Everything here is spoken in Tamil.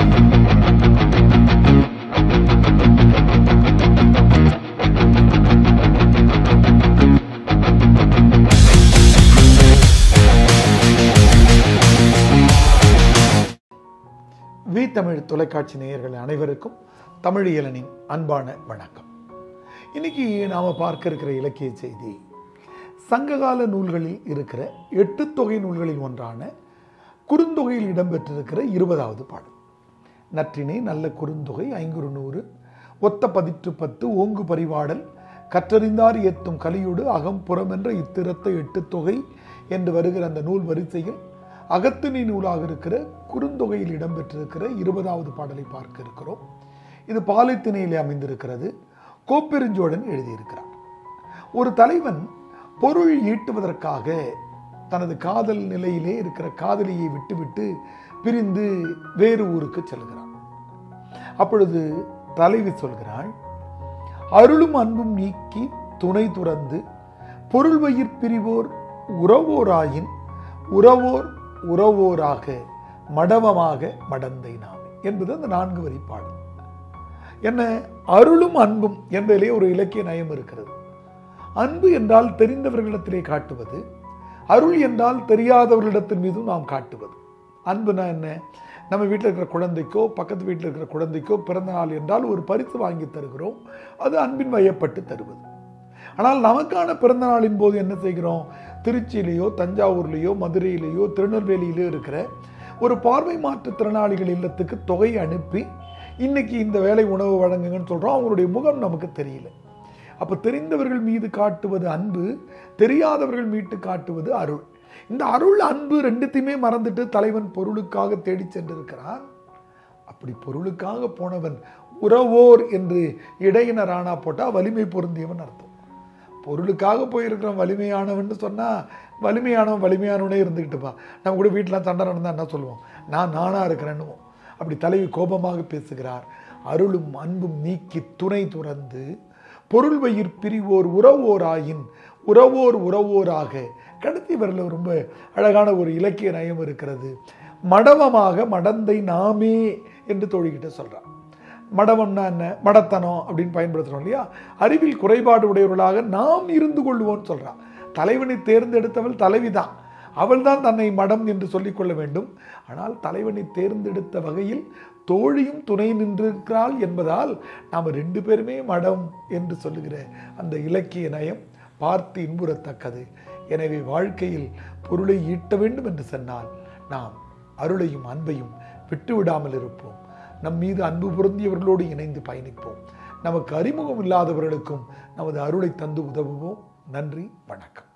வி தமிழ் தொலைக்காட்சி நேயர்கள் அனைவருக்கும் தமிழியலனின் அன்பான வணக்கம் இன்னைக்கு நாம பார்க்க இருக்கிற இலக்கிய செய்தி சங்ககால நூல்களில் இருக்கிற எட்டு தொகை நூல்களில் ஒன்றான குறுந்தொகையில் இடம்பெற்றிருக்கிற இருபதாவது பாடல் நற்றினை நல்ல குறுந்தொகை ஐங்குறு நூறு ஒத்த பதிற்று பத்து ஓங்கு பரிவாடல் கற்றறிந்தார் ஏத்தும் கலியோடு அகம் புறம் என்ற இத்திரத்த எட்டு தொகை என்று வருகிற அந்த நூல் வரிசையில் அகத்திணை நூலாக இருக்கிற குறுந்தொகையில் இடம்பெற்றிருக்கிற இருபதாவது பாடலை பார்க்க இருக்கிறோம் இது பாலைத்திணையிலே அமைந்திருக்கிறது கோப்பெருஞ்சோழன் எழுதியிருக்கிறார் ஒரு தலைவன் பொருள் ஈட்டுவதற்காக தனது காதல் நிலையிலே இருக்கிற காதலியை விட்டுவிட்டு பிரிந்து வேறு ஊருக்கு செல்கிறான் அப்பொழுது தலைவி சொல்கிறாள் அருளும் அன்பும் நீக்கி துணை துறந்து பொருள் வயிற் பிரிவோர் உறவோராயின் உறவோர் உறவோராக மடவமாக மடந்தை நாம் என்பது அந்த நான்கு வரி பாடல் என்ன அருளும் அன்பும் என்பதிலே ஒரு இலக்கிய நயம் இருக்கிறது அன்பு என்றால் தெரிந்தவர்களிடத்திலே காட்டுவது அருள் என்றால் தெரியாதவர்களிடத்தின் மீதும் நாம் காட்டுவது அன்புனா என்ன நம்ம வீட்டில் இருக்கிற குழந்தைக்கோ பக்கத்து வீட்டில் இருக்கிற குழந்தைக்கோ பிறந்த நாள் என்றால் ஒரு பரிசு வாங்கி தருகிறோம் அது அன்பின் வயப்பட்டு தருவது ஆனால் நமக்கான பிறந்த நாளின் போது என்ன செய்கிறோம் திருச்சியிலேயோ தஞ்சாவூர்லேயோ மதுரையிலேயோ திருநெல்வேலியிலேயோ இருக்கிற ஒரு பார்வை மாற்றுத்திறனாளிகள் இல்லத்துக்கு தொகை அனுப்பி இன்னைக்கு இந்த வேலை உணவு வழங்குங்கன்னு சொல்கிறோம் அவங்களுடைய முகம் நமக்கு தெரியல அப்போ தெரிந்தவர்கள் மீது காட்டுவது அன்பு தெரியாதவர்கள் மீட்டு காட்டுவது அருள் இந்த அருள் அன்பு ரெண்டுத்தையுமே மறந்துட்டு தலைவன் பொருளுக்காக தேடி சென்றிருக்கிறான் அப்படி பொருளுக்காக போனவன் உறவோர் என்று இடையினரானா போட்டால் வலிமை பொருந்தியவன் அர்த்தம் பொருளுக்காக போயிருக்கிறவன் வலிமையானவன் சொன்னா வலிமையானவன் வலிமையானவனே இருந்துக்கிட்டுப்பா நம்ம கூட வீட்டில் சண்டை நடந்தா என்ன சொல்லுவோம் நான் நானா இருக்கிறேன்னு அப்படி தலைவி கோபமாக பேசுகிறார் அருளும் அன்பும் நீக்கி துணை துறந்து பொருள் வயிற் பிரிவோர் உறவோராயின் உறவோர் உறவோராக கடைசி வரல ரொம்ப அழகான ஒரு இலக்கிய நயம் இருக்கிறது மடவமாக மடந்தை நாமே என்று தோழிக்கிட்ட சொல்றான் மடவம்னா என்ன மடத்தனம் அப்படின்னு பயன்படுத்துறோம் இல்லையா அறிவில் குறைபாடு உடையவர்களாக நாம் இருந்து கொள்வோம்னு சொல்றான் தலைவனை தேர்ந்தெடுத்தவள் தலைவிதான் அவள் தான் தன்னை மடம் என்று சொல்லிக்கொள்ள வேண்டும் ஆனால் தலைவனை தேர்ந்தெடுத்த வகையில் தோழியும் துணை நின்றிருக்கிறாள் என்பதால் நாம் ரெண்டு பேருமே மடம் என்று சொல்லுகிற அந்த இலக்கிய நயம் பார்த்து இன்புறத்தக்கது எனவே வாழ்க்கையில் பொருளை ஈட்ட வேண்டும் என்று சொன்னால் நாம் அருளையும் அன்பையும் விட்டுவிடாமல் இருப்போம் நம் மீது அன்பு பொருந்தியவர்களோடு இணைந்து பயணிப்போம் நமக்கு அறிமுகம் இல்லாதவர்களுக்கும் நமது அருளை தந்து உதவுவோம் நன்றி வணக்கம்